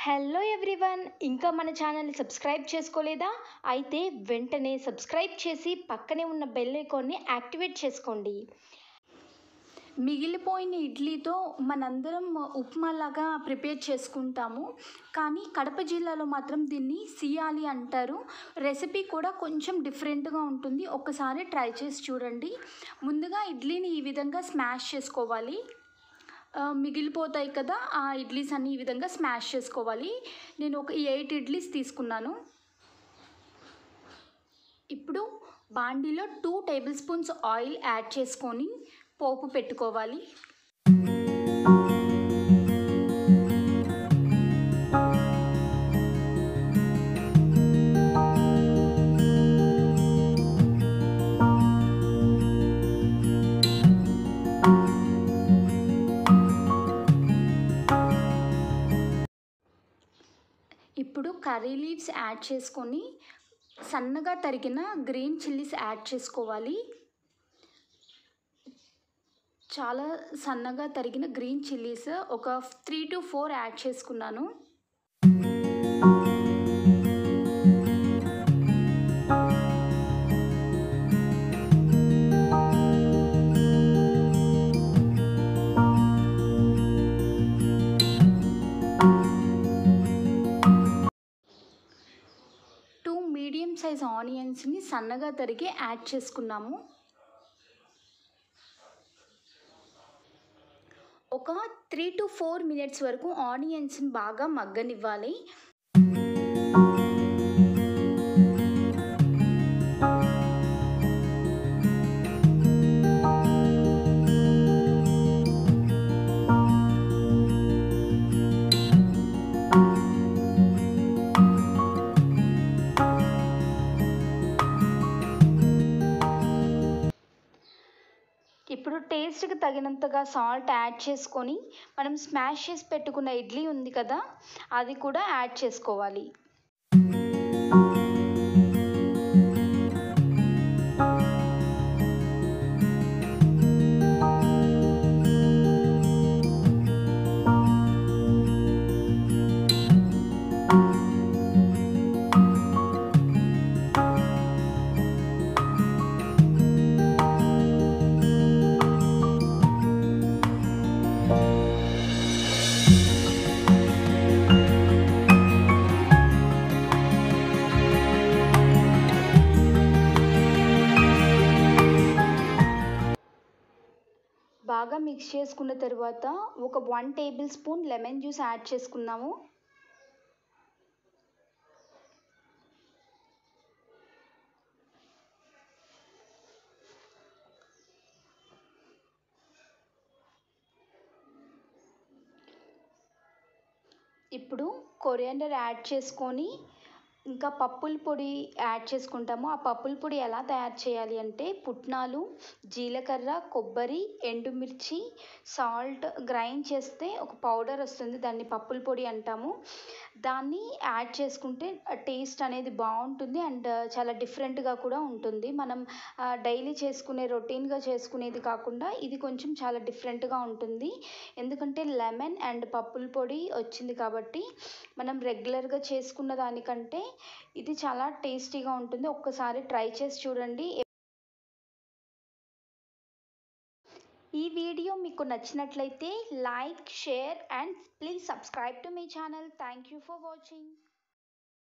hello everyone ఇంకా మన ఛానల్ని సబ్స్క్రైబ్ చేసుకోలేదా అయితే వెంటనే సబ్స్క్రైబ్ చేసి పక్కనే ఉన్న బెల్ ఐకాన్ని యాక్టివేట్ చేసుకోండి మిగిలిపోయిన ఇడ్లీతో మనందరం ఉప్మాలాగా ప్రిపేర్ చేసుకుంటాము కానీ కడప జిల్లాలో మాత్రం దీన్ని సియాలి అంటారు రెసిపీ కూడా కొంచెం డిఫరెంట్గా ఉంటుంది ఒకసారి ట్రై చేసి చూడండి ముందుగా ఇడ్లీని ఈ విధంగా స్మాష్ చేసుకోవాలి ఆ, మిగిలిపోతాయి కదా ఆ ఇడ్లీస్ అన్ని ఈ విధంగా స్మాష్ చేసుకోవాలి నేను ఒక ఎయిట్ ఇడ్లీస్ తీసుకున్నాను ఇప్పుడు బాండీలో two tablespoons oil add చేసుకొని పోపు పెట్టుకోవాలి ఇప్పుడు కర్రీ లీవ్స్ యాడ్ చేసుకొని సన్నగా తరిగిన గ్రీన్ చిల్లీస్ యాడ్ చేసుకోవాలి చాలా సన్నగా తరిగిన గ్రీన్ చిల్లీస్ ఒక త్రీ టు ఫోర్ యాడ్ చేసుకున్నాను టూ మీడియం సైజ్ ఆనియన్స్ని సన్నగా తరిగి యాడ్ చేసుకున్నాము ఒక త్రీ టు ఫోర్ మినిట్స్ వరకు ఆనియన్స్ని బాగా మగ్గనివ్వాలి ఇప్పుడు టేస్ట్కి తగినంతగా సాల్ట్ యాడ్ చేసుకొని మనం స్మాష్ చేసి పెట్టుకున్న ఇడ్లీ ఉంది కదా అది కూడా యాడ్ చేసుకోవాలి బాగా మిక్స్ చేసుకున్న తర్వాత ఒక one tablespoon lemon juice add చేసుకున్నాము ఇప్పుడు కొరియాండర్ యాడ్ చేసుకొని ఇంకా పప్పుల పొడి యాడ్ చేసుకుంటాము ఆ పప్పుల పొడి ఎలా తయారు చేయాలి అంటే పుట్నాలు జీలకర్ర కొబ్బరి ఎండుమిర్చి సాల్ట్ గ్రైండ్ చేస్తే ఒక పౌడర్ వస్తుంది దాన్ని పప్పుల పొడి అంటాము దాన్ని యాడ్ చేసుకుంటే టేస్ట్ అనేది బాగుంటుంది అండ్ చాలా డిఫరెంట్గా కూడా ఉంటుంది మనం డైలీ చేసుకునే రొటీన్గా చేసుకునేది కాకుండా ఇది కొంచెం చాలా డిఫరెంట్గా ఉంటుంది ఎందుకంటే లెమన్ అండ్ పప్పుల పొడి వచ్చింది కాబట్టి మనం రెగ్యులర్గా చేసుకున్న దానికంటే ఇది చాలా టేస్టీగా ఉంటుంది ఒక్కసారి ట్రై చేసి చూడండి ఈ వీడియో మీకు నచ్చినట్లయితే like share and please subscribe to my channel thank you for watching